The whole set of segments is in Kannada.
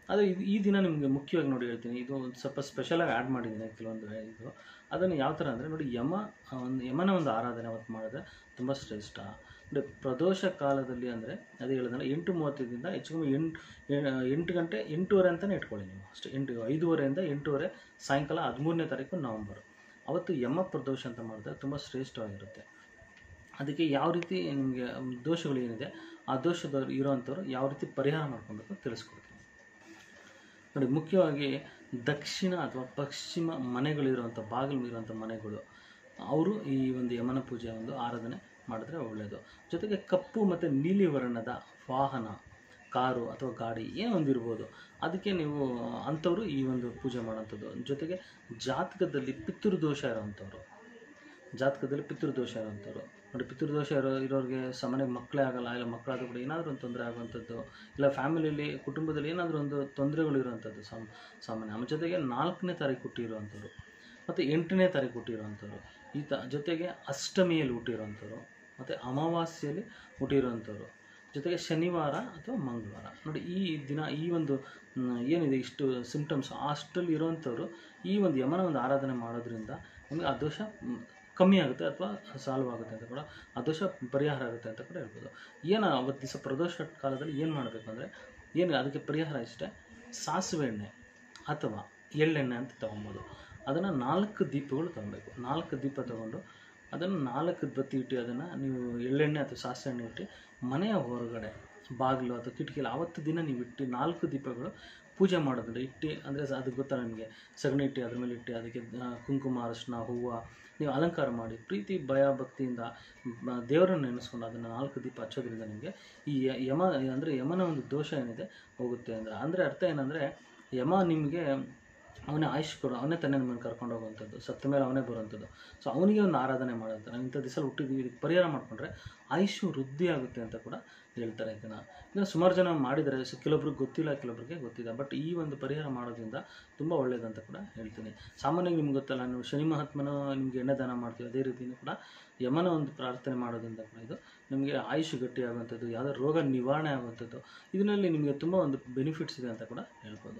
ಅದು ಇದು ಈ ದಿನ ನಿಮಗೆ ಮುಖ್ಯವಾಗಿ ನೋಡಿ ಹೇಳ್ತೀನಿ ಇದು ಒಂದು ಸ್ವಲ್ಪ ಸ್ಪೆಷಲಾಗಿ ಆ್ಯಡ್ ಮಾಡಿದ್ದೀನಿ ಕೆಲವೊಂದು ಇದು ಅದನ್ನು ಯಾವ ಥರ ಅಂದರೆ ನೋಡಿ ಯಮ ಆ, ಒಂದು ಯಮನ ಒಂದು ಆರಾಧನೆ ಅವತ್ತು ಮಾಡಿದ್ರೆ ತುಂಬ ಶ್ರೇಷ್ಠ ನೋಡಿ ಪ್ರದೋಷ ಕಾಲದಲ್ಲಿ ಅಂದರೆ ಅದೇ ಹೇಳಿದ್ರೆ ಎಂಟು ಮೂವತ್ತೈದರಿಂದ ಹೆಚ್ಚು ಕಮ್ಮಿ ಎಂಟು ಎಂಟು ಗಂಟೆ ಎಂಟೂವರೆ ಅಂತಲೇ ಇಟ್ಕೊಳ್ಳಿ ನೀವು ಅಷ್ಟೇ ಎಂಟು ಐದೂವರೆಯಿಂದ ಎಂಟೂವರೆ ಸಾಯಂಕಾಲ ಹದಿಮೂರನೇ ತಾರೀಕು ನವಂಬರ್ ಅವತ್ತು ಯಮ ಪ್ರದೋಷ ಅಂತ ಮಾಡಿದ್ರೆ ತುಂಬ ಶ್ರೇಷ್ಠವಾಗಿರುತ್ತೆ ಅದಕ್ಕೆ ಯಾವ ರೀತಿ ನಿಮಗೆ ದೋಷಗಳು ಏನಿದೆ ಆ ದೋಷದವ್ರು ಇರೋವಂಥವ್ರು ಯಾವ ರೀತಿ ಪರಿಹಾರ ಮಾಡ್ಕೊಬೇಕು ತಿಳಿಸ್ಕೊಡ್ತೀನಿ ನೋಡಿ ಮುಖ್ಯವಾಗಿ ದಕ್ಷಿಣ ಅಥವಾ ಪಶ್ಚಿಮ ಮನೆಗಳಿರುವಂಥ ಬಾಗಿಲು ಇರುವಂಥ ಮನೆಗಳು ಅವರು ಈ ಒಂದು ಯಮನ ಪೂಜೆ ಒಂದು ಆರಾಧನೆ ಮಾಡಿದ್ರೆ ಒಳ್ಳೆಯದು ಜೊತೆಗೆ ಕಪ್ಪು ಮತ್ತು ನೀಲಿ ವರ್ಣದ ವಾಹನ ಕಾರು ಅಥವಾ ಗಾಡಿ ಏನೋ ಒಂದು ಇರ್ಬೋದು ಅದಕ್ಕೆ ನೀವು ಅಂಥವ್ರು ಈ ಒಂದು ಪೂಜೆ ಮಾಡೋಂಥದ್ದು ಜೊತೆಗೆ ಜಾತಕದಲ್ಲಿ ಪಿತೃದೋಷ ಇರೋವಂಥವ್ರು ಜಾತಕದಲ್ಲಿ ಪಿತೃದೋಷ ಇರೋವಂಥವ್ರು ನೋಡಿ ಪಿತೃದೋಷ ಇರೋ ಇರೋರಿಗೆ ಸಾಮಾನ್ಯ ಮಕ್ಕಳೇ ಆಗಲ್ಲ ಇಲ್ಲ ಮಕ್ಕಳಾದ್ರೂ ಕೂಡ ಏನಾದರೂ ಒಂದು ತೊಂದರೆ ಆಗುವಂಥದ್ದು ಇಲ್ಲ ಫ್ಯಾಮಿಲಿಯಲ್ಲಿ ಕುಟುಂಬದಲ್ಲಿ ಏನಾದರೂ ಒಂದು ತೊಂದರೆಗಳು ಇರುವಂಥದ್ದು ಸಾಮ್ ಸಾಮಾನ್ಯ ಆಮೇಲೆ ಜೊತೆಗೆ ನಾಲ್ಕನೇ ತಾರೀಕು ಹುಟ್ಟಿರುವಂಥವ್ರು ಮತ್ತು ಎಂಟನೇ ತಾರೀಕು ಹುಟ್ಟಿರುವಂಥವ್ರು ಈ ತ ಜೊತೆಗೆ ಅಷ್ಟಮಿಯಲ್ಲಿ ಹುಟ್ಟಿರುವಂಥವ್ರು ಮತ್ತು ಅಮಾವಾಸ್ಯೆಯಲ್ಲಿ ಹುಟ್ಟಿರುವಂಥವ್ರು ಜೊತೆಗೆ ಶನಿವಾರ ಅಥವಾ ಮಂಗಳವಾರ ನೋಡಿ ಈ ದಿನ ಈ ಒಂದು ಮ್, ಏನಿದೆ ಇಷ್ಟು ಸಿಂಪ್ಟಮ್ಸ್ ಅಷ್ಟರಲ್ಲಿ ಇರುವಂಥವ್ರು ಈ ಒಂದು ಯಮನ ಒಂದು ಆರಾಧನೆ ಮಾಡೋದ್ರಿಂದ ನಿಮಗೆ ಆ ದೋಷ ಮ್, ಕಮ್ಮಿ ಆಗುತ್ತೆ ಅಥವಾ ಸಾಲ್ವ್ ಆಗುತ್ತೆ ಅಂತ ಕೂಡ ಆ ದೋಷ ಪರಿಹಾರ ಆಗುತ್ತೆ ಅಂತ ಕೂಡ ಹೇಳ್ಬೋದು ಏನು ಅವತ್ತು ದಿವಸ ಪ್ರದೋಷ ಕಾಲದಲ್ಲಿ ಏನು ಮಾಡಬೇಕು ಅಂದರೆ ಏನು ಅದಕ್ಕೆ ಪರಿಹಾರ ಇಷ್ಟೇ ಸಾಸಿವೆ ಎಣ್ಣೆ ಅಥವಾ ಎಳ್ಳೆಣ್ಣೆ ಅಂತ ತೊಗೊಬೋದು ಅದನ್ನು ನಾಲ್ಕು ದೀಪಗಳು ತೊಗೊಬೇಕು ನಾಲ್ಕು ದೀಪ ತೊಗೊಂಡು ಅದನ್ನು ನಾಲ್ಕು ಬತ್ತಿ ಇಟ್ಟು ಅದನ್ನು ನೀವು ಎಳ್ಳೆಣ್ಣೆ ಅಥವಾ ಸಾಸಿವೆ ಎಣ್ಣೆ ಇಟ್ಟು ಮನೆಯ ಹೊರಗಡೆ ಬಾಗಿಲು ಅಥವಾ ಕಿಟಕಿಯಲ್ಲಿ ಆವತ್ತು ದಿನ ನೀವು ಇಟ್ಟು ನಾಲ್ಕು ದೀಪಗಳು ಪೂಜೆ ಮಾಡೋದ್ರೆ ಇಟ್ಟು ಅಂದರೆ ಅದು ಗೊತ್ತಾ ನಿಮಗೆ ಸಗಣಿ ಇಟ್ಟು ಅದ್ರ ಮೇಲೆ ಇಟ್ಟು ಅದಕ್ಕೆ ಆ, ಕುಂಕುಮ ಅರಶಿನ ಹೂವು ನೀವು ಅಲಂಕಾರ ಮಾಡಿ ಪ್ರೀತಿ ಭಯ ಭಕ್ತಿಯಿಂದ ಮ- ದೇವರನ್ನು ನೆನೆಸ್ಕೊಂಡು ಅದನ್ನು ನಾಲ್ಕು ದೀಪ ಹಚ್ಚೋದ್ರಿಂದ ನಿಮಗೆ ಈ ಯ- ಯಮ ಅಂದರೆ ಯಮನ ಒಂದು ದೋಷ ಏನಿದೆ ಹೋಗುತ್ತೆ ಅಂದರೆ ಅಂದರೆ ಅರ್ಥ ಏನಂದರೆ ಯಮ ನಿಮಗೆ ಅವನೇ ಆಯುಷ್ ಕೊಡು ಅವನೇ ತನ್ನೇ ನಿಮ್ಮನ್ನು ಕರ್ಕೊಂಡು ಹೋಗುವಂಥದ್ದು ಸತ್ತ ಮೇಲೆ ಅವನೇ ಬರುವಂಥದ್ದು ಸೊ ಅವನಿಗೆ ಒಂದು ಆರಾಧನೆ ಮಾಡೋದು ನಾವು ಇಂಥ ದಿವಸ ಹುಟ್ಟಿದ್ವಿ ಇದಕ್ಕೆ ಪರಿಹಾರ ಮಾಡಿಕೊಂಡ್ರೆ ಆಯುಷು ವೃದ್ಧಿ ಆಗುತ್ತೆ ಅಂತ ಕೂಡ ಹೇಳ್ತಾರೆ ಇದನ್ನು ಇದನ್ನು ಸುಮಾರು ಜನ ಮಾಡಿದರೆ ಸೊ ಕೆಲವೊಬ್ರಿಗೆ ಗೊತ್ತಿಲ್ಲ ಕೆಲವೊಬ್ರಿಗೆ ಗೊತ್ತಿದೆ ಬಟ್ ಈ ಒಂದು ಪರಿಹಾರ ಮಾಡೋದ್ರಿಂದ ತುಂಬ ಒಳ್ಳೆಯದಂತ ಕೂಡ ಹೇಳ್ತೀನಿ ಸಾಮಾನ್ಯವಾಗಿ ನಿಮ್ಗೆ ಗೊತ್ತಲ್ಲ ನೀವು ಶನಿ ಮಹಾತ್ಮನ ನಿಮಗೆ ಎಣ್ಣೆ ದಾನ ಮಾಡ್ತೀವಿ ಅದೇ ರೀತಿಯೂ ಕೂಡ ಯಮನ ಒಂದು ಪ್ರಾರ್ಥನೆ ಮಾಡೋದ್ರಿಂದ ಕೂಡ ಇದು ನಿಮಗೆ ಆಯುಷ್ ಗಟ್ಟಿ ಆಗುವಂಥದ್ದು ಯಾವುದೋ ರೋಗ ನಿವಾರಣೆ ಆಗುವಂಥದ್ದು ಇದರಲ್ಲಿ ನಿಮಗೆ ತುಂಬ ಒಂದು ಬೆನಿಫಿಟ್ಸ್ ಇದೆ ಅಂತ ಕೂಡ ಹೇಳ್ಬೋದು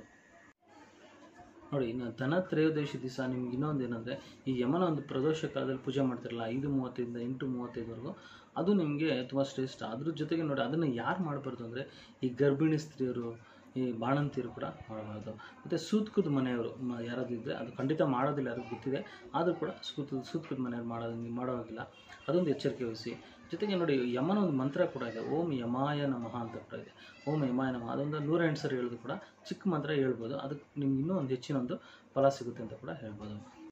ನೋಡಿ ಇನ್ನು ಧನ ತ್ರಯೋದಶಿ ದಿವಸ ನಿಮ್ಗೆ ಇನ್ನೊಂದು ಏನಂದರೆ ಈ ಯಮನ ಒಂದು ಪ್ರದೋಷ ಕಾಲದಲ್ಲಿ ಪೂಜೆ ಮಾಡ್ತಿರಲ್ಲ ಐದು ಮೂವತ್ತೈದರಿಂದ ಎಂಟು ಮೂವತ್ತೈದವರೆಗೂ ಅದು ನಿಮಗೆ ತುಂಬ ಶ್ರೇಷ್ಠ ಅದ್ರ ಜೊತೆಗೆ ನೋಡಿ ಅದನ್ನು ಯಾರು ಮಾಡಬಾರ್ದು ಅಂದರೆ ಈ ಗರ್ಭಿಣಿ ಸ್ತ್ರೀಯರು ಈ ಬಾಣಂತಿಯರು ಕೂಡ ಮಾಡಬಾರ್ದು ಮತ್ತು ಸೂತ್ಕದ ಮನೆಯವರು ಮ- ಯಾರಾದರೂ ಇದ್ದರೆ ಅದು ಖಂಡಿತ ಮಾಡೋದಿಲ್ಲ ಯಾರಿಗೂ ಗೊತ್ತಿದೆ ಆದರೂ ಕೂಡ ಸೂತ್ ಸೂತ್ಕದ ಮನೆಯವ್ರು ಮಾಡೋದು ಮಾಡೋವಾಗಿಲ್ಲ ಅದೊಂದು ಎಚ್ಚರಿಕೆ ವಹಿಸಿ ಜೊತೆಗೆ ನೋಡಿ ಯಮನ ಒಂದು ಮಂತ್ರ ಕೂಡ ಇದೆ ಓಂ ಯಮಾಯ ನಮಃ ಅಂತ ಕೂಡ ಇದೆ ಓಂ ಯಮಾಯ ನಮಃ ಅದೊಂದು ನೂರೆಂಟು ಸರಿ ಹೇಳೋದು ಕೂಡ ಚಿಕ್ಕ ಮಂತ್ರ ಹೇಳ್ಬೋದು ಅದಕ್ಕೆ ನಿಮ್ಗೆ ಇನ್ನೂ ಒಂದು ಹೆಚ್ಚಿನ ಒಂದು ಫಲ ಸಿಗುತ್ತೆ ಅಂತ ಕೂಡ ಹೇಳ್ಬೋದು